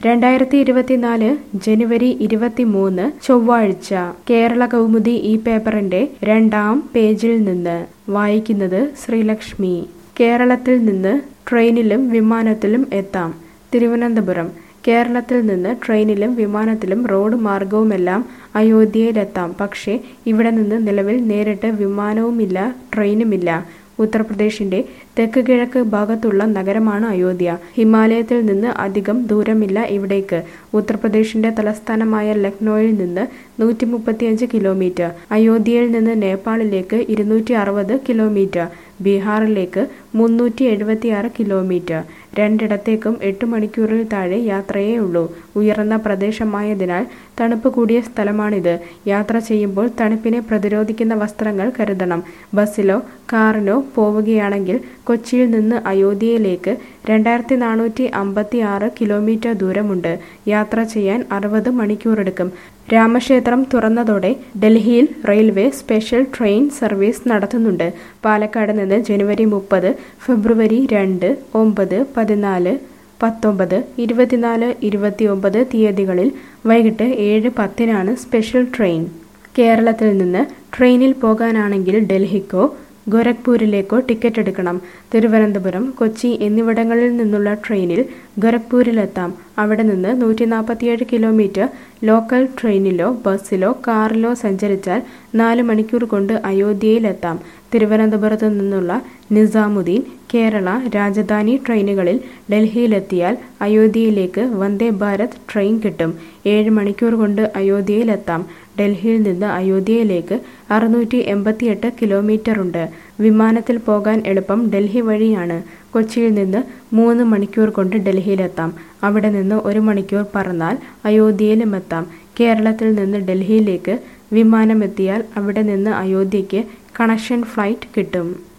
രണ്ടായിരത്തി ഇരുപത്തിനാല് ജനുവരി ഇരുപത്തിമൂന്ന് ചൊവ്വാഴ്ച കേരള കൗമുദി ഈ പേപ്പറിന്റെ രണ്ടാം പേജിൽ നിന്ന് വായിക്കുന്നത് ശ്രീലക്ഷ്മി കേരളത്തിൽ നിന്ന് ട്രെയിനിലും വിമാനത്തിലും എത്താം തിരുവനന്തപുരം കേരളത്തിൽ നിന്ന് ട്രെയിനിലും വിമാനത്തിലും റോഡ് മാർഗവുമെല്ലാം അയോധ്യയിലെത്താം പക്ഷേ ഇവിടെ നിന്ന് നിലവിൽ നേരിട്ട് വിമാനവുമില്ല ട്രെയിനുമില്ല ഉത്തർപ്രദേശിന്റെ തെക്ക് കിഴക്ക് ഭാഗത്തുള്ള നഗരമാണ് അയോധ്യ ഹിമാലയത്തിൽ നിന്ന് അധികം ദൂരമില്ല ഇവിടേക്ക് ഉത്തർപ്രദേശിന്റെ തലസ്ഥാനമായ ലക്നോയിൽ നിന്ന് നൂറ്റി മുപ്പത്തിയഞ്ച് കിലോമീറ്റർ അയോധ്യയിൽ നിന്ന് നേപ്പാളിലേക്ക് ഇരുന്നൂറ്റി അറുപത് കിലോമീറ്റർ ബീഹാറിലേക്ക് മുന്നൂറ്റി എഴുപത്തിയാറ് കിലോമീറ്റർ രണ്ടിടത്തേക്കും എട്ട് മണിക്കൂറിൽ താഴെ യാത്രയേ ഉള്ളൂ ഉയർന്ന പ്രദേശമായതിനാൽ തണുപ്പ് കൂടിയ സ്ഥലമാണിത് യാത്ര ചെയ്യുമ്പോൾ തണുപ്പിനെ പ്രതിരോധിക്കുന്ന വസ്ത്രങ്ങൾ കരുതണം ബസ്സിലോ കാറിലോ പോവുകയാണെങ്കിൽ കൊച്ചിയിൽ നിന്ന് അയോധ്യയിലേക്ക് രണ്ടായിരത്തി നാനൂറ്റി അമ്പത്തി ആറ് കിലോമീറ്റർ ദൂരമുണ്ട് യാത്ര ചെയ്യാൻ അറുപത് മണിക്കൂറെടുക്കും രാമക്ഷേത്രം തുറന്നതോടെ ഡൽഹിയിൽ റെയിൽവേ സ്പെഷ്യൽ ട്രെയിൻ സർവീസ് നടത്തുന്നുണ്ട് പാലക്കാട് നിന്ന് ജനുവരി മുപ്പത് ഫെബ്രുവരി രണ്ട് ഒമ്പത് പതിനാല് പത്തൊമ്പത് ഇരുപത്തിനാല് ഇരുപത്തിയൊമ്പത് തീയതികളിൽ വൈകിട്ട് ഏഴ് പത്തിനാണ് സ്പെഷ്യൽ ട്രെയിൻ കേരളത്തിൽ നിന്ന് ട്രെയിനിൽ പോകാനാണെങ്കിൽ ഡൽഹിക്കോ ഗോരഖ്പൂരിലേക്കോ ടിക്കറ്റ് എടുക്കണം തിരുവനന്തപുരം കൊച്ചി എന്നിവിടങ്ങളിൽ നിന്നുള്ള ട്രെയിനിൽ ഗോരഖ്പൂരിലെത്താം അവിടെ നിന്ന് നൂറ്റി നാൽപ്പത്തിയേഴ് കിലോമീറ്റർ ലോക്കൽ ട്രെയിനിലോ ബസ്സിലോ കാറിലോ സഞ്ചരിച്ചാൽ നാല് മണിക്കൂർ കൊണ്ട് അയോധ്യയിലെത്താം തിരുവനന്തപുരത്തു നിന്നുള്ള നിസാമുദ്ദീൻ കേരള രാജധാനി ട്രെയിനുകളിൽ ഡൽഹിയിലെത്തിയാൽ അയോധ്യയിലേക്ക് വന്ദേ ഭാരത് ട്രെയിൻ കിട്ടും ഏഴ് മണിക്കൂർ കൊണ്ട് അയോധ്യയിലെത്താം ഡൽഹിയിൽ നിന്ന് അയോധ്യയിലേക്ക് അറുന്നൂറ്റി എൺപത്തിയെട്ട് കിലോമീറ്റർ ഉണ്ട് വിമാനത്തിൽ പോകാൻ എളുപ്പം ഡൽഹി വഴിയാണ് കൊച്ചിയിൽ നിന്ന് മൂന്ന് മണിക്കൂർ കൊണ്ട് ഡൽഹിയിലെത്താം അവിടെ നിന്ന് ഒരു മണിക്കൂർ പറന്നാൽ അയോധ്യയിലും എത്താം കേരളത്തിൽ നിന്ന് ഡൽഹിയിലേക്ക് വിമാനമെത്തിയാൽ അവിടെ നിന്ന് അയോധ്യയ്ക്ക് കണക്ഷൻ ഫ്ലൈറ്റ് കിട്ടും